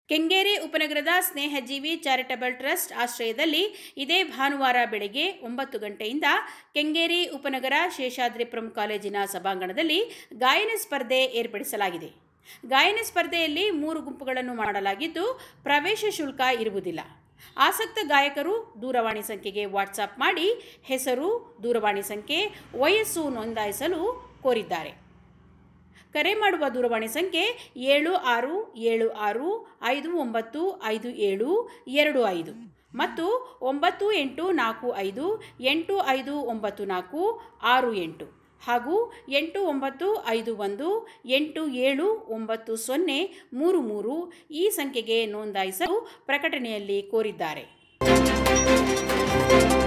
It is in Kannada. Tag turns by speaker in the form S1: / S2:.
S1: ಕೆಂಗೇರಿ ಉಪನಗರದ ಸ್ನೇಹಜೀವಿ ಚಾರಿಟಬಲ್ ಟ್ರಸ್ಟ್ ಆಶ್ರಯದಲ್ಲಿ ಇದೇ ಭಾನುವಾರ ಬೆಳಗ್ಗೆ ಒಂಬತ್ತು ಗಂಟೆಯಿಂದ ಕೆಂಗೇರಿ ಉಪನಗರ ಶೇಷಾದ್ರಿಪುರಂ ಕಾಲೇಜಿನ ಸಭಾಂಗಣದಲ್ಲಿ ಗಾಯನ ಸ್ಪರ್ಧೆ ಏರ್ಪಡಿಸಲಾಗಿದೆ ಗಾಯನ ಸ್ಪರ್ಧೆಯಲ್ಲಿ ಮೂರು ಗುಂಪುಗಳನ್ನು ಮಾಡಲಾಗಿದ್ದು ಪ್ರವೇಶ ಶುಲ್ಕ ಇರುವುದಿಲ್ಲ ಆಸಕ್ತ ಗಾಯಕರು ದೂರವಾಣಿ ಸಂಖ್ಯೆಗೆ ವಾಟ್ಸಾಪ್ ಮಾಡಿ ಹೆಸರು ದೂರವಾಣಿ ಸಂಖ್ಯೆ ವಯಸ್ಸು ನೋಂದಾಯಿಸಲು ಕೋರಿದ್ದಾರೆ ಕರೆ ಮಾಡುವ ದೂರವಾಣಿ ಸಂಖ್ಯೆ ಏಳು ಆರು ಏಳು ಆರು ಐದು ಒಂಬತ್ತು ಐದು ಏಳು ಎರಡು ಐದು ಮತ್ತು ಒಂಬತ್ತು ಎಂಟು ನಾಲ್ಕು ಐದು ಎಂಟು ಐದು ಒಂಬತ್ತು ನಾಲ್ಕು ಆರು ಎಂಟು ಹಾಗೂ ಎಂಟು ಒಂಬತ್ತು ಐದು ಒಂದು ಎಂಟು ಏಳು ಒಂಬತ್ತು ಸೊನ್ನೆ ಮೂರು ಮೂರು ಈ ಸಂಖ್ಯೆಗೆ ನೋಂದಾಯಿಸಲು ಪ್ರಕಟಣೆಯಲ್ಲಿ ಕೋರಿದ್ದಾರೆ